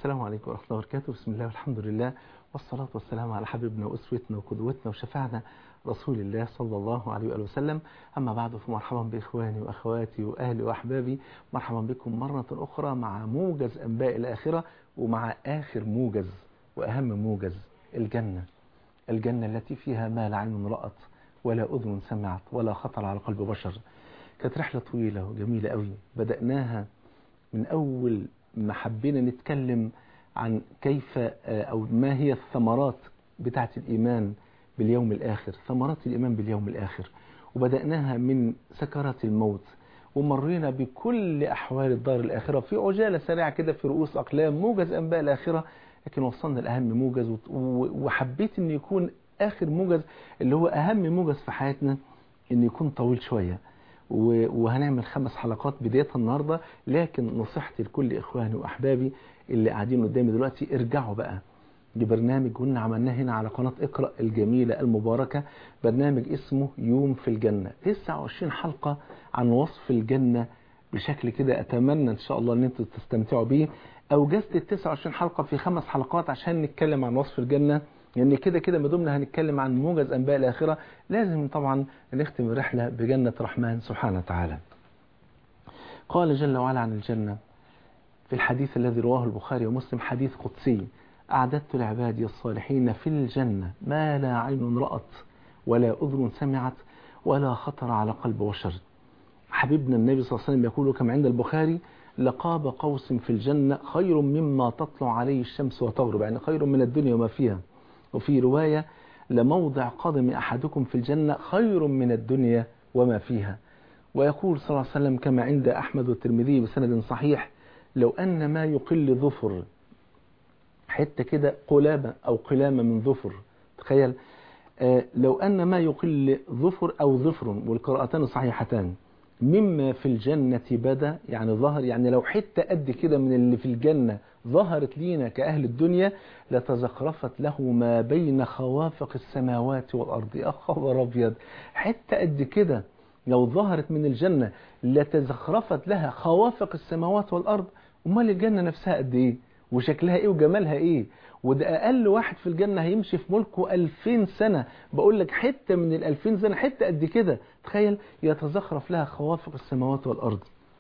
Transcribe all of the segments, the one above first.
السلام عليكم ورحمة الله وبركاته بسم الله والحمد لله والصلاة والسلام على حبيبنا وأسوتنا وقدوتنا وشفاعنا رسول الله صلى الله عليه وآله وسلم أما بعد فمرحبا بإخواني وأخواتي وأهلي وأحبابي مرحبا بكم مرة أخرى مع موجز أنباء الآخرة ومع آخر موجز وأهم موجز الجنة الجنة التي فيها ما لا عين رأت ولا أذن سمعت ولا خطر على قلب بشر كانت رحلة طويلة وجميلة قوي بدأناها من أول ما حبينا نتكلم عن كيف أو ما هي الثمرات بتاعة الإيمان باليوم الآخر ثمرات الإيمان باليوم الآخر وبدأناها من سكرات الموت ومرينا بكل أحوال الدار الآخرة في عجالة سريعة كده في رؤوس أقلام موجز أنباء الآخرة لكن وصلنا لأهم موجز وحبيت أن يكون آخر موجز اللي هو أهم موجز في حياتنا أن يكون طويل شوية وهنعمل خمس حلقات بدايتها النهاردة لكن نصيحتي لكل إخواني وأحبابي اللي قاعدين قدامي دلوقتي ارجعوا بقى لبرنامج كنا عملناه هنا على قناة اقرأ الجميلة المباركة برنامج اسمه يوم في الجنة 29 حلقة عن وصف الجنة بشكل كده أتمنى إن شاء الله أن أنتم تستمتعوا بيه أوجزت ال 29 حلقة في خمس حلقات عشان نتكلم عن وصف الجنة لأن يعني كده كده ما دمنا هنتكلم عن موجز أنباء الآخرة لازم طبعا نختم الرحلة بجنة الرحمن سبحانه وتعالى قال جل وعلا عن الجنة في الحديث الذي رواه البخاري ومسلم حديث قدسي أعددت لعبادي الصالحين في الجنة ما لا عين رأت ولا أذن سمعت ولا خطر على قلب بشر حبيبنا النبي صلى الله عليه وسلم يقول كما عند البخاري لقاب قوس في الجنة خير مما تطلع عليه الشمس وتغرب يعني خير من الدنيا وما فيها وفي رواية لموضع قدم أحدكم في الجنة خير من الدنيا وما فيها ويقول صلى الله عليه وسلم كما عند أحمد والترمذي بسند صحيح لو أن ما يقل ظفر حتة كده قلامة أو قلامة من ظفر تخيل آه لو أن ما يقل ظفر أو ظفر والقراءتان صحيحتان مما في الجنة بدا يعني ظهر يعني لو حتة قد كده من اللي في الجنة ظهرت لينا كأهل الدنيا لتزخرفت له ما بين خوافق السماوات والأرض يا خبر أبيض حتة قد كده لو ظهرت من الجنة لتزخرفت لها خوافق السماوات والأرض أمال الجنة نفسها قد إيه وشكلها إيه وجمالها إيه وده أقل واحد في الجنة هيمشي في ملكه ألفين سنة بقول لك حتة من الألفين سنة حتة قد كده تخيل يتزخرف لها خوافق السماوات والأرض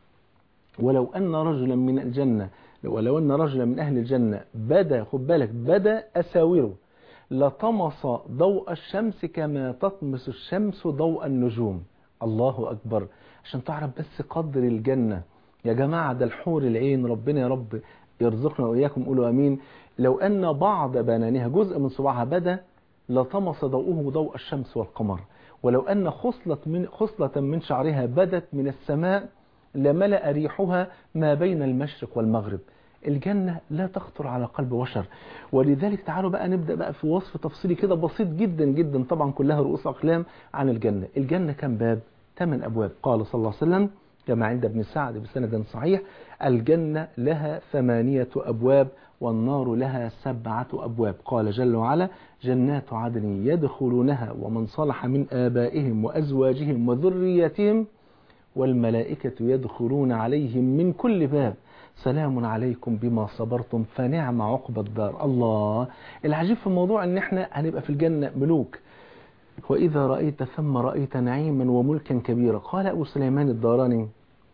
ولو أن رجلا من الجنة ولو أن رجلا من أهل الجنة بدا خد بالك بدا أساوره لطمس ضوء الشمس كما تطمس الشمس ضوء النجوم الله أكبر عشان تعرف بس قدر الجنة يا جماعة ده الحور العين ربنا يا رب يرزقنا وإياكم قولوا أمين لو أن بعض بنانها جزء من صباعها بدا لطمس ضوءه ضوء الشمس والقمر ولو أن خصلة من, خصلة من شعرها بدت من السماء لملأ ريحها ما بين المشرق والمغرب الجنة لا تخطر على قلب بشر ولذلك تعالوا بقى نبدأ بقى في وصف تفصيلي كده بسيط جدا جدا طبعا كلها رؤوس أقلام عن الجنة الجنة كم باب ثمان أبواب قال صلى الله عليه وسلم كما عند ابن سعد بسند صحيح الجنة لها ثمانية أبواب والنار لها سبعة أبواب قال جل وعلا جنات عدن يدخلونها ومن صلح من آبائهم وأزواجهم وذريتهم والملائكة يدخلون عليهم من كل باب سلام عليكم بما صبرتم فنعم عقب الدار الله العجيب في الموضوع ان احنا هنبقى في الجنة ملوك وإذا رأيت ثم رأيت نعيما وملكا كبيرا قال أبو سليمان الداراني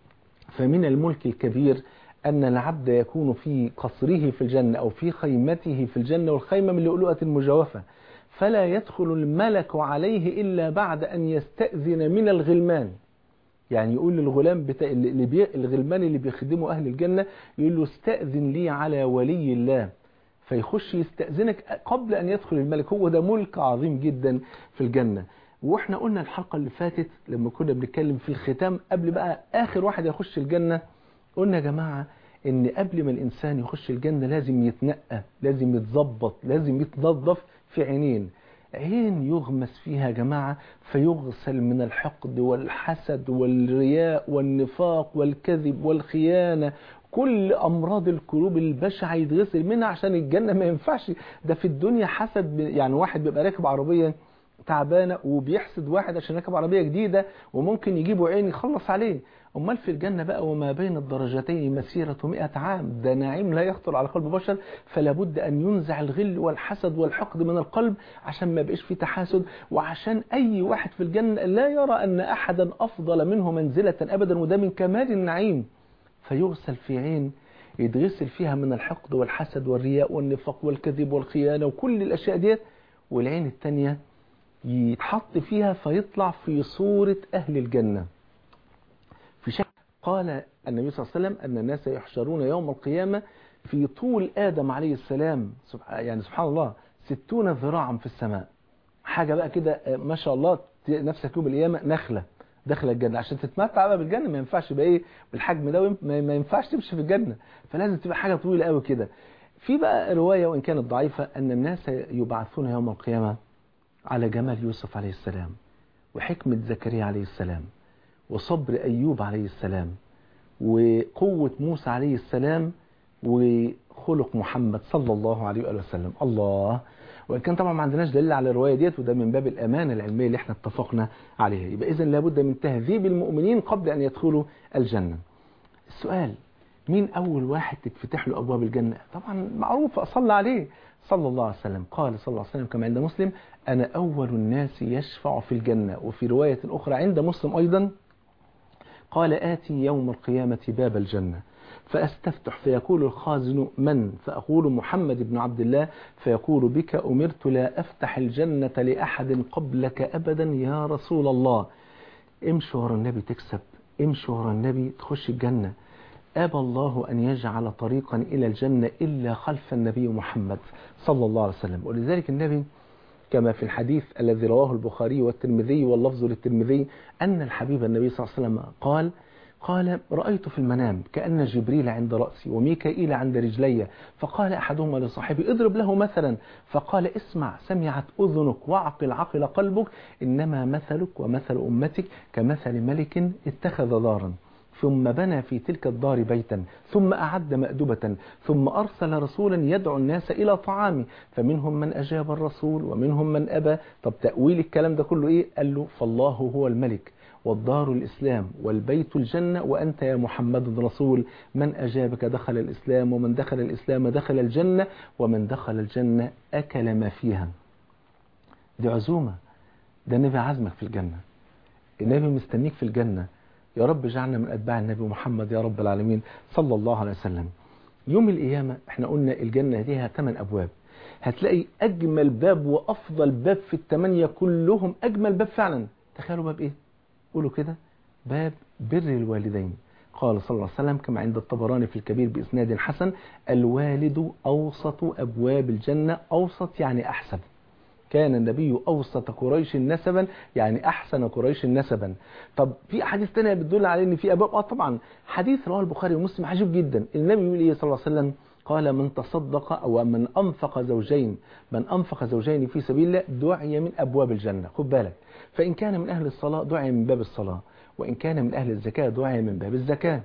فمن الملك الكبير أن العبد يكون في قصره في الجنة أو في خيمته في الجنة والخيمة من لؤلؤة مجوفة فلا يدخل الملك عليه إلا بعد أن يستأذن من الغلمان يعني يقول للغلام بتاع اللي بي... الغلمان اللي بيخدموا أهل الجنة يقول له استأذن لي على ولي الله فيخش يستأذنك قبل أن يدخل الملك هو ده ملك عظيم جدا في الجنة واحنا قلنا الحلقة اللي فاتت لما كنا بنتكلم في الختام قبل بقى آخر واحد يخش الجنة قلنا يا جماعة ان قبل ما الإنسان يخش الجنة لازم يتنقى لازم يتظبط لازم يتنظف في عينين عين يغمس فيها يا جماعة فيغسل من الحقد والحسد والرياء والنفاق والكذب والخيانة كل أمراض القلوب البشعة يتغسل منها عشان الجنة ما ينفعش ده في الدنيا حسد يعني واحد بيبقى راكب عربية تعبانة وبيحسد واحد عشان راكب عربية جديدة وممكن يجيبه عين يخلص عليه أمال في الجنة بقى وما بين الدرجتين مسيرة مئة عام ده نعيم لا يخطر على قلب بشر فلا بد أن ينزع الغل والحسد والحقد من القلب عشان ما يبقاش في تحاسد وعشان أي واحد في الجنة لا يرى أن أحدا أفضل منه منزلة أبدا وده من كمال النعيم فيغسل في عين يتغسل فيها من الحقد والحسد والرياء والنفاق والكذب والخيانة وكل الأشياء ديت والعين التانية يتحط فيها فيطلع في صورة أهل الجنة في شك قال النبي صلى الله عليه وسلم أن الناس يحشرون يوم القيامة في طول آدم عليه السلام يعني سبحان الله ستون ذراعا في السماء حاجة بقى كده ما شاء الله نفسك يوم القيامة نخلة داخل الجنة عشان تتمتع بقى بالجنة ما ينفعش يبقى ايه بالحجم ده ما ينفعش تمشي في الجنة فلازم تبقى حاجة طويلة قوي كده في بقى رواية وإن كانت ضعيفة أن الناس يبعثون يوم القيامة على جمال يوسف عليه السلام وحكمة زكريا عليه السلام وصبر أيوب عليه السلام وقوة موسى عليه السلام وخلق محمد صلى الله عليه وآله وسلم الله وإن كان طبعا ما عندناش دليل على الرواية ديت وده من باب الأمانة العلمية اللي احنا اتفقنا عليها يبقى إذن لابد من تهذيب المؤمنين قبل أن يدخلوا الجنة السؤال مين أول واحد تتفتح له أبواب الجنة طبعا معروف أصلى عليه صلى الله عليه وسلم قال صلى الله عليه وسلم كما عند مسلم أنا أول الناس يشفع في الجنة وفي رواية أخرى عند مسلم أيضا قال آتي يوم القيامة باب الجنة فأستفتح فيقول الخازن من فأقول محمد بن عبد الله فيقول بك أمرت لا أفتح الجنة لأحد قبلك أبدا يا رسول الله امشي ورا النبي تكسب امشي ورا النبي تخش الجنة أبى الله أن يجعل طريقا إلى الجنة إلا خلف النبي محمد صلى الله عليه وسلم ولذلك النبي كما في الحديث الذي رواه البخاري والترمذي واللفظ للترمذي أن الحبيب النبي صلى الله عليه وسلم قال قال رأيت في المنام كأن جبريل عند رأسي وميكائيل عند رجلي فقال أحدهما لصاحبي اضرب له مثلا فقال اسمع سمعت أذنك وعقل عقل قلبك إنما مثلك ومثل أمتك كمثل ملك اتخذ دارا ثم بنى في تلك الدار بيتا ثم أعد مأدبة ثم أرسل رسولا يدعو الناس إلى طعامه فمنهم من أجاب الرسول ومنهم من أبى طب تأويل الكلام ده كله إيه قال له فالله هو الملك والدار الإسلام والبيت الجنة وأنت يا محمد رسول من أجابك دخل الإسلام ومن دخل الإسلام دخل الجنة ومن دخل الجنة أكل ما فيها دي عزومة ده النبي عزمك في الجنة النبي مستنيك في الجنة يا رب اجعلنا من أتباع النبي محمد يا رب العالمين صلى الله عليه وسلم يوم القيامة احنا قلنا الجنة ليها ثمان أبواب هتلاقي أجمل باب وأفضل باب في الثمانية كلهم أجمل باب فعلا تخيلوا باب إيه قولوا كده باب بر الوالدين قال صلى الله عليه وسلم كما عند الطبراني في الكبير بإسناد حسن الوالد أوسط أبواب الجنة أوسط يعني أحسن كان النبي أوسط قريش نسبا يعني أحسن قريش نسبا طب في أحاديث تانية بتدل على أن في أبواب آه طبعا حديث رواه البخاري ومسلم عجيب جدا النبي يقول إيه صلى الله عليه وسلم قال من تصدق أو من أنفق زوجين من أنفق زوجين في سبيل الله دعي من أبواب الجنة خد بالك فإن كان من أهل الصلاة دعي من باب الصلاة وإن كان من أهل الزكاة دعي من باب الزكاة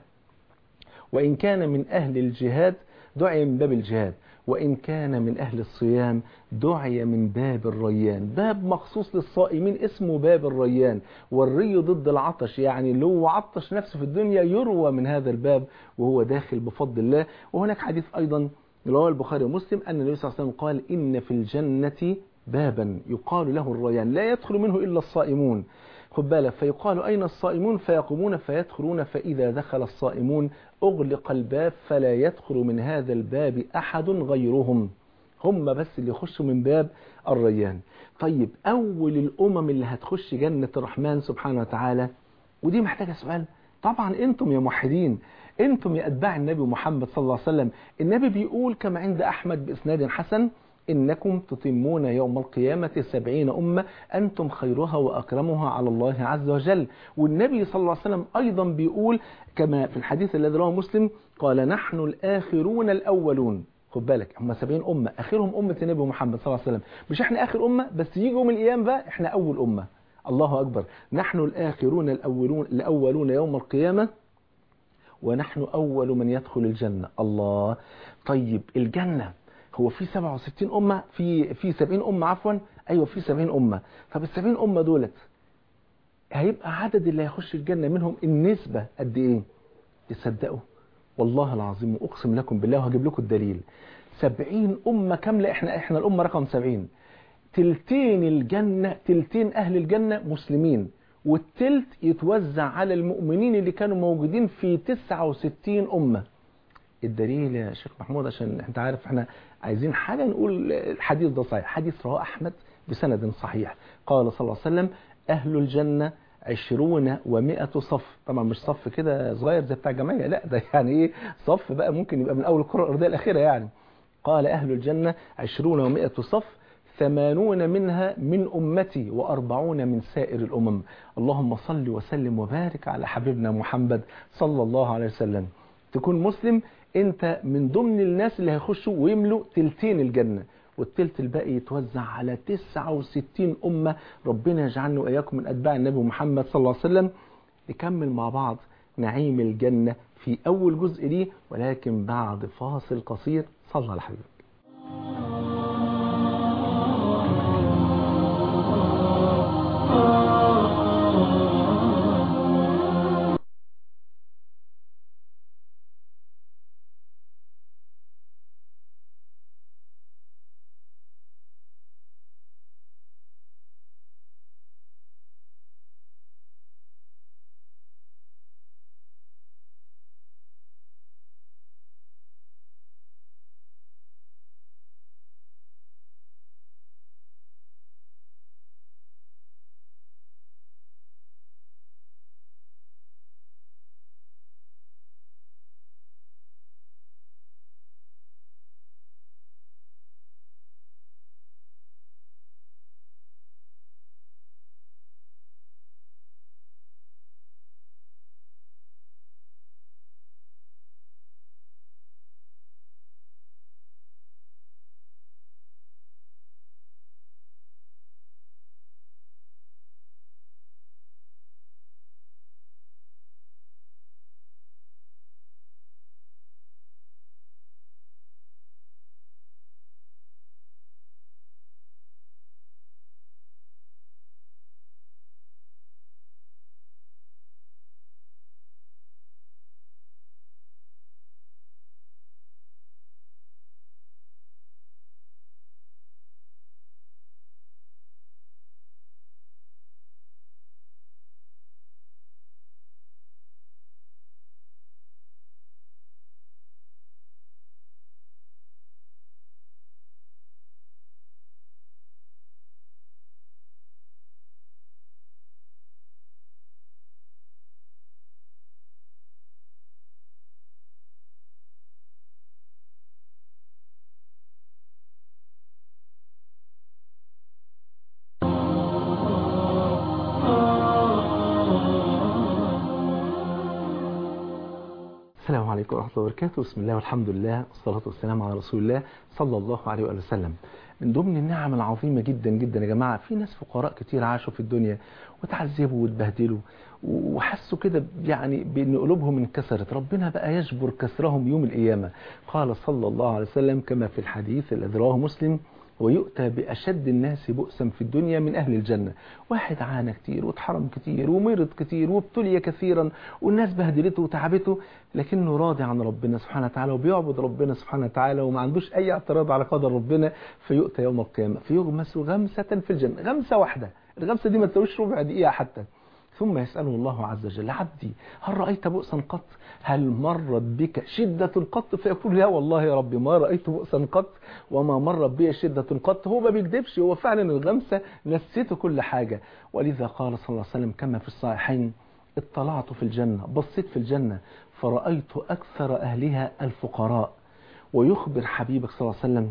وإن كان من أهل الجهاد دعي من باب الجهاد وإن كان من أهل الصيام دعي من باب الريان باب مخصوص للصائمين اسمه باب الريان والري ضد العطش يعني اللي هو عطش نفسه في الدنيا يروى من هذا الباب وهو داخل بفضل الله وهناك حديث أيضا رواه البخاري ومسلم أن النبي صلى الله عليه وسلم قال إن في الجنة بابا يقال له الريان لا يدخل منه إلا الصائمون خد بالك فيقال أين الصائمون فيقومون فيدخلون فإذا دخل الصائمون أغلق الباب فلا يدخل من هذا الباب أحد غيرهم هم بس اللي يخشوا من باب الريان طيب أول الأمم اللي هتخش جنة الرحمن سبحانه وتعالى ودي محتاجة سؤال طبعا أنتم يا موحدين أنتم يا أتباع النبي محمد صلى الله عليه وسلم النبي بيقول كما عند أحمد بإسناد حسن إنكم تتمون يوم القيامة سبعين أمة أنتم خيرها وأكرمها على الله عز وجل والنبي صلى الله عليه وسلم أيضا بيقول كما في الحديث الذي رواه مسلم قال نحن الآخرون الأولون خد بالك هم 70 أمة آخرهم أمة النبي محمد صلى الله عليه وسلم مش احنا آخر أمة بس يجي يوم القيامة بقى احنا أول أمة الله أكبر نحن الآخرون الأولون, الأولون يوم القيامة ونحن أول من يدخل الجنة الله طيب الجنة هو في 67 أمة في في 70 أمة عفوا أيوة في 70 أمة طب ال 70 أمة دولت هيبقى عدد اللي هيخش الجنة منهم النسبة قد ايه تصدقوا والله العظيم واقسم لكم بالله وهجيب لكم الدليل سبعين أمة كاملة احنا احنا الأمة رقم سبعين تلتين الجنة تلتين أهل الجنة مسلمين والتلت يتوزع على المؤمنين اللي كانوا موجودين في 69 أمة الدليل يا شيخ محمود عشان انت عارف احنا عايزين حاجة نقول الحديث ده صحيح حديث رواه أحمد بسند صحيح قال صلى الله عليه وسلم أهل الجنة عشرون ومائة صف طبعا مش صف كده صغير زي بتاع الجمعية لا ده يعني ايه صف بقى ممكن يبقى من أول الكرة الأرضية الأخيرة يعني قال أهل الجنة عشرون ومائة صف ثمانون منها من أمتي وأربعون من سائر الأمم اللهم صل وسلم وبارك على حبيبنا محمد صلى الله عليه وسلم تكون مسلم انت من ضمن الناس اللي هيخشوا ويملوا تلتين الجنة والتلت الباقي يتوزع على 69 أمة ربنا يجعلنا وإياكم من أتباع النبي محمد صلى الله عليه وسلم نكمل مع بعض نعيم الجنة في أول جزء ليه ولكن بعد فاصل قصير صلى على حبيبك السلام عليكم ورحمة الله وبركاته بسم الله والحمد لله والصلاة والسلام على رسول الله صلى الله عليه وآله وسلم من ضمن النعم العظيمة جدا جدا يا جماعة في ناس فقراء كتير عاشوا في الدنيا وتعذبوا واتبهدلوا وحسوا كده يعني بأن قلوبهم انكسرت ربنا بقى يجبر كسرهم يوم القيامة قال صلى الله عليه وسلم كما في الحديث الذي رواه مسلم ويؤتى بأشد الناس بؤسا في الدنيا من أهل الجنة واحد عانى كتير واتحرم كتير ومرض كتير وابتلي كثيرا والناس بهدلته وتعبته لكنه راضي عن ربنا سبحانه وتعالى وبيعبد ربنا سبحانه وتعالى وما عندوش أي اعتراض على قدر ربنا فيؤتى يوم القيامة فيغمس غمسة في الجنة غمسة واحدة الغمسة دي ما تسويش ربع دقيقة حتى ثم يسأله الله عز وجل عبدي هل رأيت بؤسا قط هل مرت بك شدة قط فيقول لا والله يا ربي ما رأيت بؤسا قط وما مرت بي شدة قط هو ما بيكذبش هو فعلا الغمسة نسيته كل حاجة ولذا قال صلى الله عليه وسلم كما في الصحيحين اطلعت في الجنة بصيت في الجنة فرأيت أكثر أهلها الفقراء ويخبر حبيبك صلى الله عليه وسلم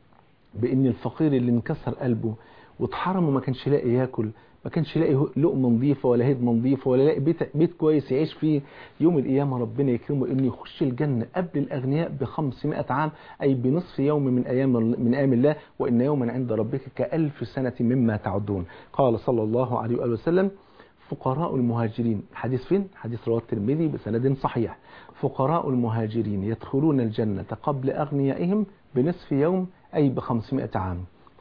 بأن الفقير اللي انكسر قلبه واتحرم وما كانش لاقي ياكل ما كانش يلاقي لقمه نظيفه ولا هدمه نظيفه ولا يلاقي بيت بيت كويس يعيش فيه يوم القيامه ربنا يكرمه انه يخش الجنه قبل الاغنياء ب 500 عام اي بنصف يوم من ايام من ايام الله وان يوما عند ربك كالف سنه مما تعدون قال صلى الله عليه واله وسلم فقراء المهاجرين حديث فين حديث رواه الترمذي بسند صحيح فقراء المهاجرين يدخلون الجنه قبل اغنيائهم بنصف يوم اي ب 500 عام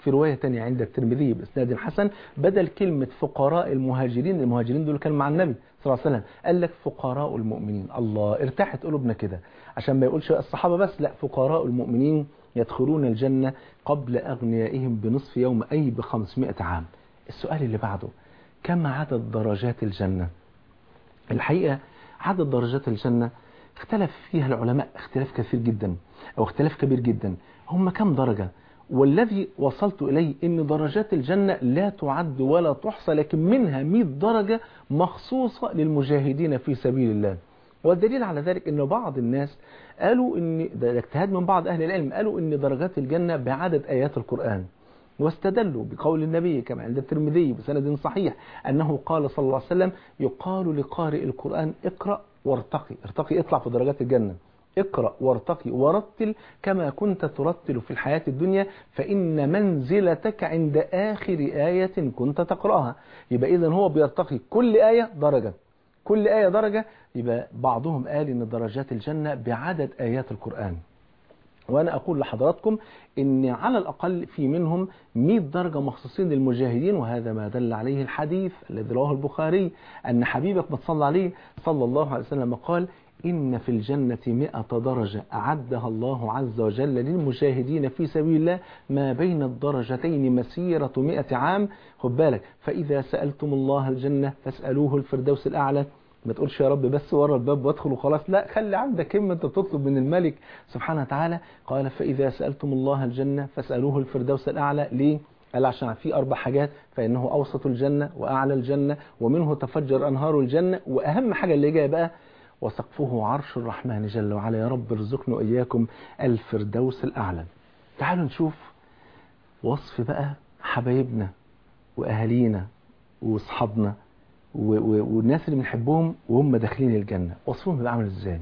في رواية تانية عند الترمذي بإسناد حسن بدل كلمة فقراء المهاجرين المهاجرين دول كانوا مع النبي صلى الله عليه وسلم قال لك فقراء المؤمنين الله ارتاحت قلوبنا كده عشان ما يقولش الصحابة بس لا فقراء المؤمنين يدخلون الجنة قبل أغنيائهم بنصف يوم أي ب 500 عام السؤال اللي بعده كم عدد درجات الجنة الحقيقة عدد درجات الجنة اختلف فيها العلماء اختلاف كثير جدا أو اختلاف كبير جدا هم كم درجة والذي وصلت إليه أن درجات الجنة لا تعد ولا تحصى لكن منها 100 درجة مخصوصة للمجاهدين في سبيل الله والدليل على ذلك أن بعض الناس قالوا أن ده اجتهاد من بعض أهل العلم قالوا أن درجات الجنة بعدد آيات القرآن واستدلوا بقول النبي كما عند الترمذي بسند صحيح أنه قال صلى الله عليه وسلم يقال لقارئ القرآن اقرأ وارتقي ارتقي اطلع في درجات الجنة اقرأ وارتقي ورتل كما كنت ترتل في الحياة الدنيا فإن منزلتك عند آخر آية كنت تقرأها يبقى إذن هو بيرتقي كل آية درجة كل آية درجة يبقى بعضهم قال إن درجات الجنة بعدد آيات القرآن وأنا أقول لحضراتكم إن على الأقل في منهم 100 درجة مخصوصين للمجاهدين وهذا ما دل عليه الحديث الذي رواه البخاري أن حبيبك ما تصلى عليه صلى الله عليه وسلم قال إن في الجنة مئة درجة أعدها الله عز وجل للمجاهدين في سبيل الله ما بين الدرجتين مسيرة مئة عام خد بالك فإذا سألتم الله الجنة فاسألوه الفردوس الأعلى ما تقولش يا رب بس ورا الباب وادخل وخلاص لا خلي عندك همة انت بتطلب من الملك سبحانه وتعالى قال فإذا سألتم الله الجنة فاسألوه الفردوس الأعلى ليه قال عشان في أربع حاجات فإنه أوسط الجنة وأعلى الجنة ومنه تفجر أنهار الجنة وأهم حاجة اللي جايه بقى وسقفه عرش الرحمن جل وعلا يا رب ارزقنا وإياكم الفردوس الأعلى تعالوا نشوف وصف بقى حبايبنا وأهالينا وأصحابنا والناس اللي بنحبهم وهم داخلين الجنة وصفهم بيبقى عامل ازاي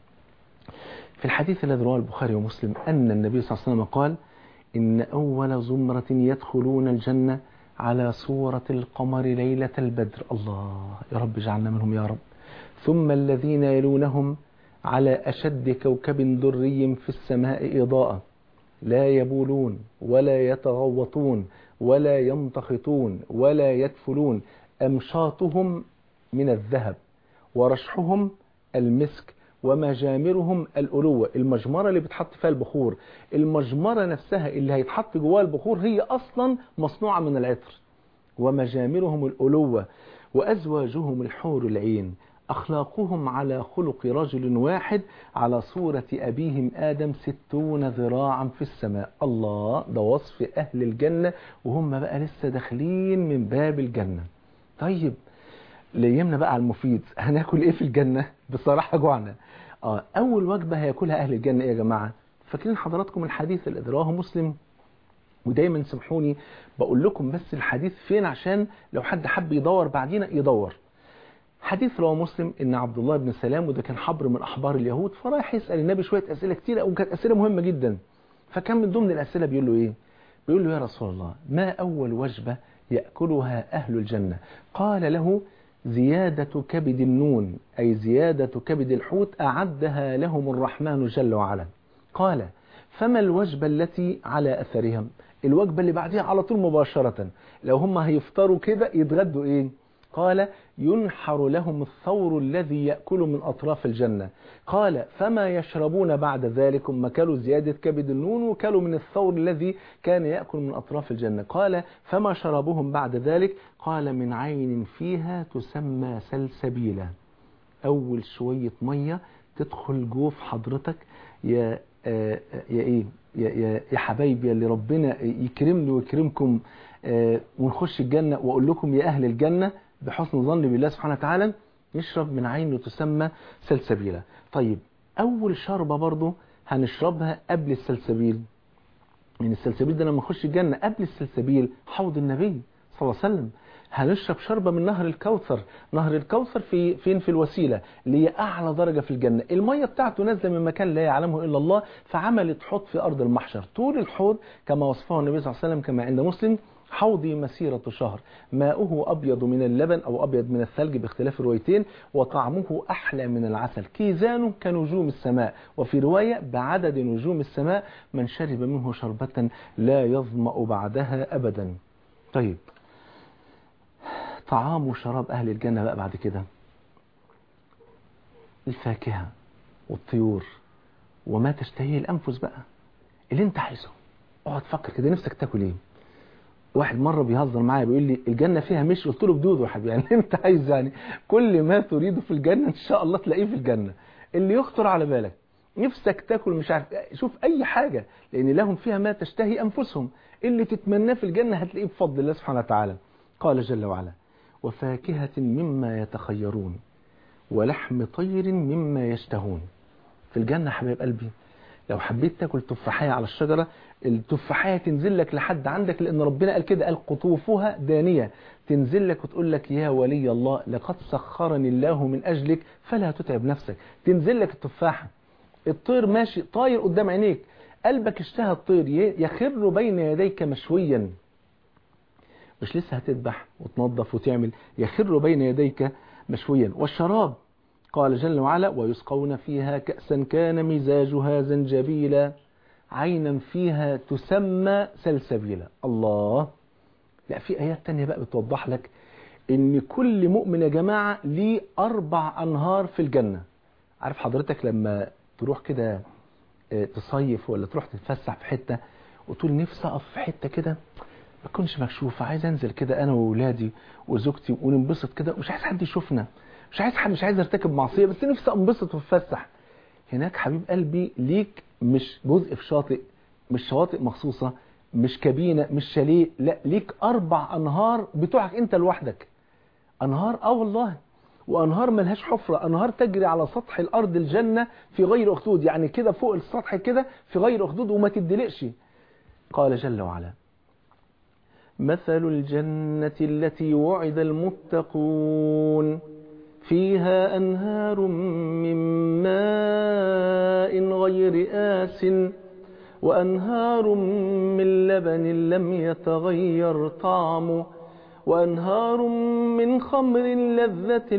في الحديث الذي رواه البخاري ومسلم أن النبي صلى الله عليه وسلم قال إن أول زمرة يدخلون الجنة على صورة القمر ليلة البدر الله يا رب اجعلنا منهم يا رب ثم الذين يلونهم على أشد كوكب دري في السماء إضاءة لا يبولون ولا يتغوطون ولا يمتخطون ولا يدفلون أمشاطهم من الذهب ورشحهم المسك ومجامرهم الألوة المجمرة اللي بتحط فيها البخور المجمرة نفسها اللي هيتحط جواها البخور هي أصلا مصنوعة من العطر ومجامرهم الألوة وأزواجهم الحور العين أخلاقهم على خلق رجل واحد على صورة أبيهم آدم ستون ذراعا في السماء الله ده وصف أهل الجنة وهم بقى لسه داخلين من باب الجنة طيب ليمنا بقى على المفيد هناكل ايه في الجنة بصراحة جوعنا اه اول وجبة هياكلها اهل الجنة ايه يا جماعة فاكرين حضراتكم الحديث اللي رواه مسلم ودايما سامحوني بقول لكم بس الحديث فين عشان لو حد حب يدور بعدين يدور حديث رواه مسلم ان عبد الله بن سلام وده كان حبر من احبار اليهود فرايح يسال النبي شويه اسئله كتيره وكانت اسئله مهمه جدا فكان من ضمن الاسئله بيقول له ايه بيقول له يا رسول الله ما اول وجبه ياكلها اهل الجنه قال له زيادة كبد النون أي زيادة كبد الحوت أعدها لهم الرحمن جل وعلا قال فما الوجبة التي على أثرهم الوجبة اللي بعدها على طول مباشرة لو هم هيفطروا كده يتغدوا إيه قال ينحر لهم الثور الذي يأكل من أطراف الجنة قال فما يشربون بعد ذلك هم كلوا زيادة كبد النون وكلوا من الثور الذي كان يأكل من أطراف الجنة قال فما شربهم بعد ذلك قال من عين فيها تسمى سلسبيلا أول شوية مية تدخل جوف حضرتك يا آه يا ايه يا, يا, يا حبايبي اللي ربنا يكرمني ويكرمكم آه ونخش الجنة واقول لكم يا اهل الجنة بحسن ظن بالله سبحانه وتعالى يشرب من عين تسمى سلسبيلا طيب اول شربة برضو هنشربها قبل السلسبيل من السلسبيل ده لما نخش الجنة قبل السلسبيل حوض النبي صلى الله عليه وسلم هنشرب شربة من نهر الكوثر نهر الكوثر في فين في الوسيلة اللي هي أعلى درجة في الجنة المية بتاعته نازلة من مكان لا يعلمه إلا الله فعملت حوض في أرض المحشر طول الحوض كما وصفه النبي صلى الله عليه وسلم كما عند مسلم حوضي مسيرة شهر ماؤه أبيض من اللبن أو أبيض من الثلج باختلاف الروايتين وطعمه أحلى من العسل كيزانه كنجوم السماء وفي رواية بعدد نجوم السماء من شرب منه شربة لا يظمأ بعدها أبدا طيب طعام وشراب أهل الجنة بقى بعد كده الفاكهة والطيور وما تشتهيه الأنفس بقى اللي انت عايزه اقعد فكر كده نفسك تاكل ايه واحد مرة بيهزر معايا بيقول لي الجنة فيها مش قلت له بدود واحد يعني انت عايز يعني كل ما تريده في الجنة ان شاء الله تلاقيه في الجنة اللي يخطر على بالك نفسك تاكل مش عارف شوف اي حاجة لان لهم فيها ما تشتهي انفسهم اللي تتمناه في الجنة هتلاقيه بفضل الله سبحانه وتعالى قال جل وعلا وفاكهة مما يتخيرون ولحم طير مما يشتهون في الجنة حبيب قلبي لو حبيت تاكل تفاحية على الشجرة التفاحية تنزل لك لحد عندك لأن ربنا قال كده قال قطوفها دانية تنزل لك وتقول لك يا ولي الله لقد سخرني الله من أجلك فلا تتعب نفسك تنزل لك التفاحة الطير ماشي طاير قدام عينيك قلبك اشتهى الطير يخر بين يديك مشويا مش لسه هتذبح وتنظف وتعمل يخر بين يديك مشويا والشراب قال جل وعلا ويسقون فيها كأسا كان مزاجها زنجبيلا عينا فيها تسمى سلسبيلا الله لا في آيات تانية بقى بتوضح لك ان كل مؤمن يا جماعة ليه أربع أنهار في الجنة عارف حضرتك لما تروح كده تصيف ولا تروح تتفسح في حتة وتقول نفسي أقف في حتة كده ما تكونش مكشوفة عايز أنزل كده أنا وولادي وزوجتي وننبسط كده ومش عايز حد يشوفنا مش عايز حد مش عايز ارتكب معصية بس نفسي انبسط واتفسح هناك حبيب قلبي ليك مش جزء في شاطئ مش شواطئ مخصوصة مش كابينة مش شاليه لا ليك أربع أنهار بتوعك أنت لوحدك أنهار آه والله وأنهار ملهاش حفرة أنهار تجري على سطح الأرض الجنة في غير أخدود يعني كده فوق السطح كده في غير أخدود وما تدلقش قال جل وعلا مثل الجنة التي وعد المتقون فيها أنهار من ماء غير آس وأنهار من لبن لم يتغير طعمه وأنهار من خمر لذة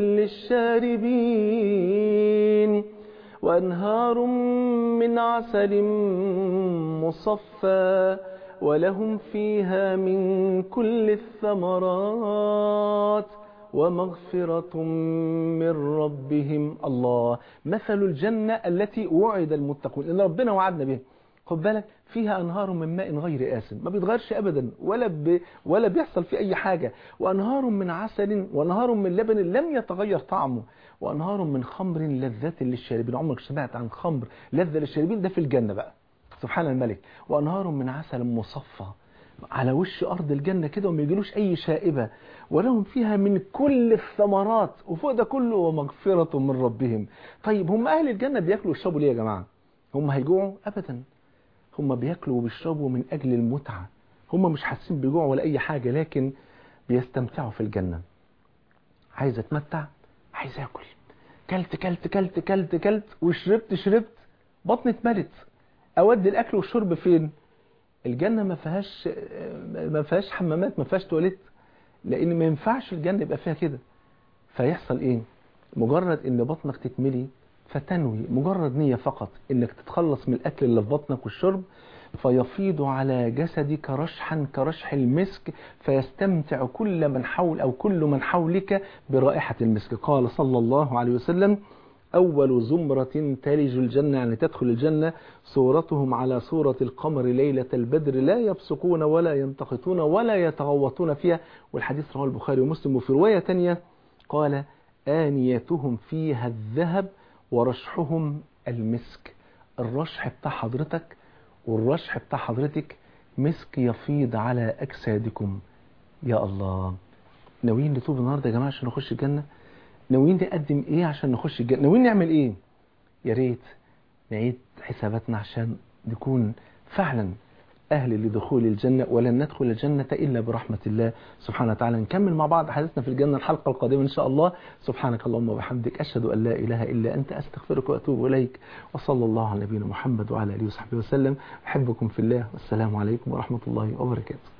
للشاربين وأنهار من عسل مصفى ولهم فيها من كل الثمرات ومغفرة من ربهم الله مثل الجنة التي وعد المتقون إن ربنا وعدنا به خد بالك فيها أنهار من ماء غير آسن ما بيتغيرش أبدا ولا ب... ولا بيحصل فيه أي حاجة وأنهار من عسل وأنهار من لبن لم يتغير طعمه وأنهار من خمر لذة للشاربين عمرك سمعت عن خمر لذة للشاربين ده في الجنة بقى سبحان الملك وأنهار من عسل مصفى على وش أرض الجنة كده وما يجيلوش أي شائبة ولهم فيها من كل الثمرات وفوق ده كله ومغفرة من ربهم طيب هم أهل الجنة بياكلوا ويشربوا ليه يا جماعة هم هيجوعوا أبدا هم بياكلوا وبيشربوا من أجل المتعة هم مش حاسين بجوع ولا أي حاجة لكن بيستمتعوا في الجنة عايز أتمتع عايز أكل كلت كلت كلت كلت كلت وشربت شربت بطني اتملت أودي الأكل والشرب فين الجنة ما فيهاش ما فيهاش حمامات ما فيهاش تواليت لأن ما ينفعش الجنة يبقى فيها كده فيحصل إيه مجرد إن بطنك تتملي فتنوي مجرد نية فقط إنك تتخلص من الأكل اللي في بطنك والشرب فيفيض على جسدك رشحا كرشح المسك فيستمتع كل من حول أو كل من حولك برائحة المسك قال صلى الله عليه وسلم أول زمرة تلج الجنة يعني تدخل الجنة صورتهم على صورة القمر ليلة البدر لا يبصقون ولا ينتقطون ولا يتغوطون فيها والحديث رواه البخاري ومسلم وفي رواية تانية قال آنيتهم فيها الذهب ورشحهم المسك الرشح بتاع حضرتك والرشح بتاع حضرتك مسك يفيض على أجسادكم يا الله ناويين نتوب النهارده يا جماعة عشان نخش الجنة ناويين نقدم ايه عشان نخش الجنة ناويين نعمل ايه يا ريت نعيد حساباتنا عشان نكون فعلا أهل لدخول الجنة ولن ندخل الجنة إلا برحمة الله سبحانه وتعالى نكمل مع بعض حديثنا في الجنة الحلقة القادمة إن شاء الله سبحانك اللهم وبحمدك أشهد أن لا إله إلا أنت أستغفرك وأتوب إليك وصلى الله على نبينا محمد وعلى آله وصحبه وسلم أحبكم في الله والسلام عليكم ورحمة الله وبركاته